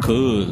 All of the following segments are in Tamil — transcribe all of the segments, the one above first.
cool.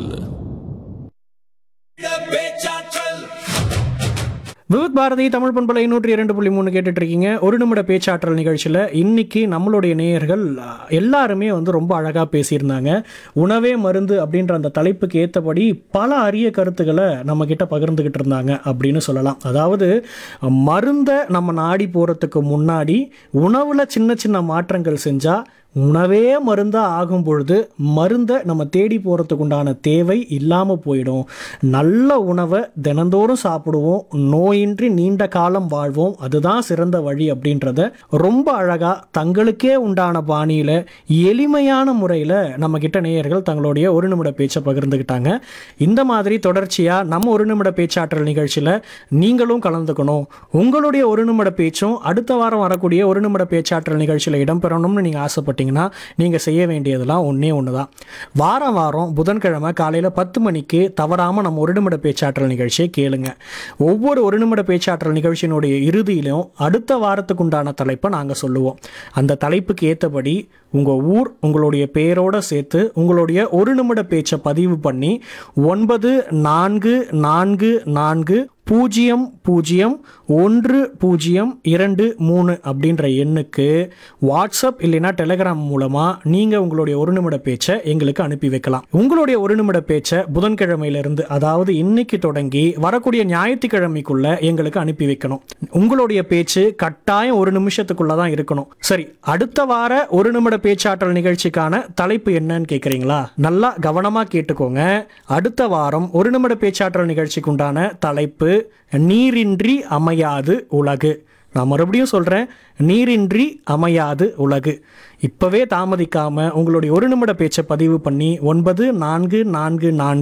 விவித் பாரதி தமிழ் பண்பலை நூற்றி இரண்டு புள்ளி மூணு கேட்டுட்டு இருக்கீங்க ஒரு நிமிட பேச்சாற்றல் நிகழ்ச்சியில் இன்னைக்கு நம்மளுடைய நேயர்கள் அஹ், எல்லாருமே வந்து ரொம்ப அழகாக பேசியிருந்தாங்க உணவே மருந்து அப்படின்ற அந்த தலைப்புக்கு ஏற்றபடி பல அரிய கருத்துக்களை நம்ம கிட்ட பகிர்ந்துகிட்டு இருந்தாங்க அப்படின்னு சொல்லலாம் அதாவது மருந்தை நம்ம நாடி போகிறதுக்கு முன்னாடி உணவில் சின்ன சின்ன மாற்றங்கள் செஞ்சால் உணவே மருந்தாக ஆகும் பொழுது மருந்தை நம்ம தேடி போகிறதுக்கு உண்டான தேவை இல்லாமல் போயிடும் நல்ல உணவை தினந்தோறும் சாப்பிடுவோம் நோயின்றி நீண்ட காலம் வாழ்வோம் அதுதான் சிறந்த வழி அப்படின்றத ரொம்ப அழகாக தங்களுக்கே உண்டான பாணியில் எளிமையான முறையில் நம்ம கிட்ட நேயர்கள் தங்களுடைய ஒரு நிமிட பேச்சை பகிர்ந்துக்கிட்டாங்க இந்த மாதிரி தொடர்ச்சியாக நம்ம ஒரு நிமிட பேச்சாற்றல் நிகழ்ச்சியில் நீங்களும் கலந்துக்கணும் உங்களுடைய ஒரு நிமிட பேச்சும் அடுத்த வாரம் வரக்கூடிய ஒரு நிமிட பேச்சாற்றல் நிகழ்ச்சியில் இடம்பெறணும்னு நீங்கள் ஆசைப்பட்டீங்கன்னா நீங்கள் செய்ய வேண்டியதெல்லாம் ஒன்றே ஒன்று தான் வாரம் வாரம் புதன்கிழமை காலையில் பத்து மணிக்கு தவறாமல் நம்ம ஒரு நிமிட பேச்சாற்றல் நிகழ்ச்சியை கேளுங்க ஒவ்வொரு ஒரு நிமிட பேச்சாற்றல் நிகழ்ச்சியினுடைய இறுதியிலும் அடுத்த வாரத்துக்கு உண்டான தலைப்பை நாங்கள் சொல்லுவோம் அந்த தலைப்புக்கு ஏற்றபடி உங்கள் ஊர் உங்களுடைய பெயரோட சேர்த்து உங்களுடைய ஒரு நிமிட பேச்சை பதிவு பண்ணி ஒன்பது நான்கு நான்கு நான்கு பூஜ்ஜியம் பூஜ்ஜியம் ஒன்று பூஜ்ஜியம் இரண்டு மூணு அப்படின்ற எண்ணுக்கு வாட்ஸ்அப் இல்லைன்னா டெலிகிராம் மூலமாக நீங்கள் உங்களுடைய ஒரு நிமிட பேச்சை எங்களுக்கு அனுப்பி வைக்கலாம் உங்களுடைய ஒரு நிமிட பேச்சை புதன்கிழமையிலிருந்து அதாவது இன்னைக்கு தொடங்கி வரக்கூடிய ஞாயிற்றுக்கிழமைக்குள்ள எங்களுக்கு அனுப்பி வைக்கணும் உங்களுடைய பேச்சு கட்டாயம் ஒரு நிமிஷத்துக்குள்ள தான் இருக்கணும் சரி அடுத்த வார ஒரு நிமிட பேச்சாற்றல் நிகழ்ச்சிக்கான தலைப்பு என்னன்னு கேட்குறீங்களா நல்லா கவனமாக கேட்டுக்கோங்க அடுத்த வாரம் ஒரு நிமிட பேச்சாற்றல் நிகழ்ச்சிக்கு உண்டான தலைப்பு நீரின்றி அமையாது உலகு நான் மறுபடியும் சொல்கிறேன் நீரின்றி அமையாது உலகு இப்போவே தாமதிக்காமல் உங்களுடைய ஒரு நிமிட பேச்சை பதிவு பண்ணி ஒன்பது நான்கு நான்கு நான்கு